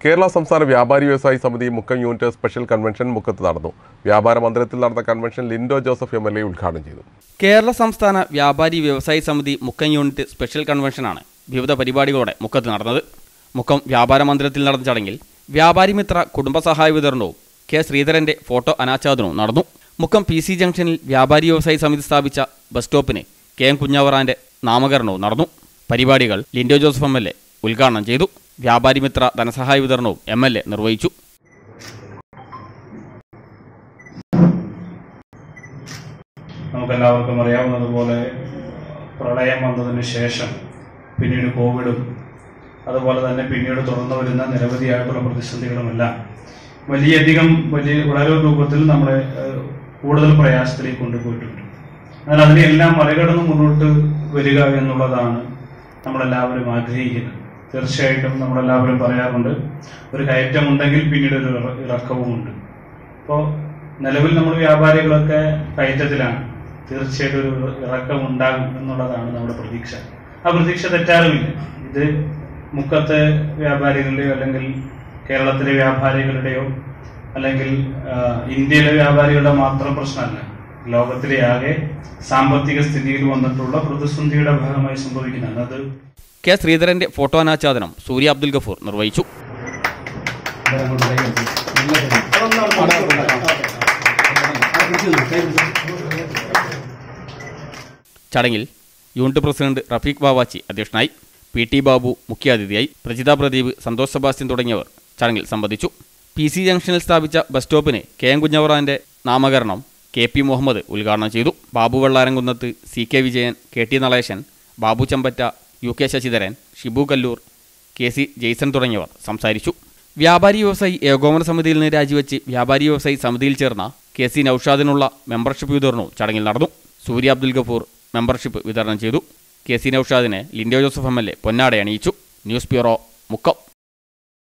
കേരള സംസ്ഥാന വ്യാപാരി വ്യവസായി സമിതി മുക്കം യൂണിറ്റ് സ്പെഷ്യൽ കൺവെൻഷൻ മുക്കത്ത് നടന്നു വ്യാപാര മന്ദിരത്തിൽ നടന്ന convention Lindo Joseph M L A ഉദ്ഘാടനം ചെയ്തു കേരള സംസ്ഥാന വ്യാപാരി വ്യവസായി സമിതി മുക്കം യൂണിറ്റ് സ്പെഷ്യൽ കൺവെൻഷനാണ് വിവിധ പരിപാടികളോടെ മുക്കത്ത് നടന്നത് മുക്കം വ്യാപാര മന്ദിരത്തിൽ നടന്ന ചടങ്ങിൽ വ്യാപാരി മിത്ര കുടുംബസഹായ വിതരണവും കെ ശ്രീധരന്റെ ഫോട്ടോ അനാച്ഛാദനവും നടന്നു മുക്കം പി സി ജംഗ്ഷനിൽ വ്യാപാരി വ്യവസായി സമിതി സ്ഥാപിച്ച ബസ് സ്റ്റോപ്പിന് കെ എം കുഞ്ഞാവറാന്റെ നാമകരണവും നടന്നു പരിപാടികൾ Lindo Joseph M L A ഉദ്ഘാടനം ചെയ്തു വ്യാപാരി മിത്ര ധനസഹായ വിതരണവും എം എൽ എ നിർവഹിച്ചു നമുക്കെല്ലാവർക്കും അറിയാവുന്നതുപോലെ പ്രളയം വന്നതിന് ശേഷം പിന്നീട് കോവിഡും അതുപോലെ തന്നെ പിന്നീട് തുടർന്നു വരുന്ന നിരവധിയായിട്ടുള്ള പ്രതിസന്ധികളുമെല്ലാം വലിയധികം വലിയ വളരെ രൂപത്തിൽ നമ്മളെ ഏഹ്, കൂടുതൽ പ്രയാസത്തിലേക്ക് കൊണ്ടുപോയിട്ടുണ്ട് എന്നാൽ അതിനെല്ലാം മറികടന്ന് മുന്നോട്ട് വരിക എന്നുള്ളതാണ് നമ്മളെല്ലാവരും ആഗ്രഹിക്കുന്നത് തീർച്ചയായിട്ടും നമ്മളെല്ലാവരും പറയാറുണ്ട് ഒരു കയറ്റമുണ്ടെങ്കിൽ പിന്നീട് ഒരു ഇറ- ഇറക്കവുമുണ്ട് അപ്പോൾ നിലവിൽ നമ്മൾ വ്യാപാരികളൊക്കെ കയറ്റത്തിലാണ് തീർച്ചയായിട്ടും ഒരു ഇറക്കം ഉണ്ടാകും എന്നുള്ളതാണ് നമ്മുടെ പ്രതീക്ഷ ആ പ്രതീക്ഷ തെറ്റാറുമില്ല ഇത് മുക്കത്തെ വ്യാപാരികളുടെയോ അല്ലെങ്കിൽ കേരളത്തിലെ വ്യാപാരികളുടെയോ അല്ലെങ്കിൽ ആ, ഇന്ത്യയിലെ വ്യാപാരികളുടെ മാത്രം പ്രശ്നമല്ല ലോകത്തിലെ ആകെ സാമ്പത്തിക സ്ഥിതിയിൽ വന്നിട്ടുള്ള പ്രതിസന്ധിയുടെ ഭാഗമായി സംഭവിക്കുന്നതാണ് അത് കെ ശ്രീധരന്റെ ഫോട്ടോ അനാച്ഛാദനം സൂര്യ അബ്ദുൽ ഗഫൂർ നിർവഹിച്ചു ചടങ്ങിൽ യൂണിറ്റ് പ്രസിഡന്റ് റഫീഖ് ബാവാച്ചി അധ്യക്ഷനായി പി ടി ബാബു മുഖ്യാതിഥിയായി പ്രജിത പ്രദീപ് സന്തോഷ് സെബാസ്റ്റ്യൻ തുടങ്ങിയവർ ചടങ്ങിൽ സംബന്ധിച്ചു പി സി ജംഗ്ഷനിൽ സ്ഥാപിച്ച ബസ് സ്റ്റോപ്പിന് കെ എം കുഞ്ഞവറാന്റെ നാമകരണം കെ പി മുഹമ്മദ് ഉദ്ഘാടനം ചെയ്തു Babu Vellaramkunnath C K Vijayan K T Naleshan Babu Champatta U K Sasidharan Shibu Kallur K C Jaison തുടങ്ങിയവർ സംസാരിച്ചു വ്യാപാരി വ്യവസായി ഏകോപന സമിതിയിൽ നിന്ന് രാജിവെച്ച് വ്യാപാരി വ്യവസായി സമിതിയിൽ ചേർന്ന കെ സി നൌഷാദിനുള്ള മെമ്പർഷിപ്പ് വിതരണവും ചടങ്ങിൽ നടന്നു സൂര്യ അബ്ദുൽ ഗഫൂർ മെമ്പർഷിപ്പ് വിതരണം ചെയ്തു കെ സി നൌഷാദിനെ Lindo Joseph M L A പൊന്നാട അണിയിച്ചു ന്യൂസ് ബ്യൂറോ മുക്കം